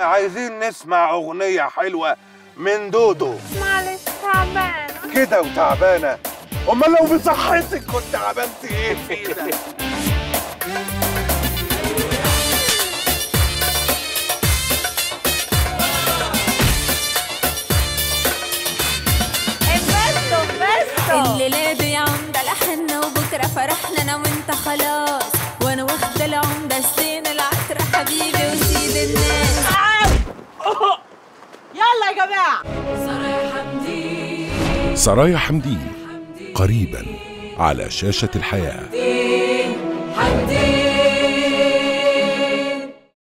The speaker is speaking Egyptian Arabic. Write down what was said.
عايزين نسمع أغنية حلوة من دودو معلش تعبانة كده وتعبانة أمال لو بصحتك كنت عملت إيه فينا انبسطوا انبسطوا الليلة دي عمدة لحنا وبكرة فرحنا أنا وأنت خلاص وأنا واخدة العمدة الزين العطر حبيبي وسيد الناس يلا يا جماعة سرايا حمدين قريبا على شاشة الحياة حمدي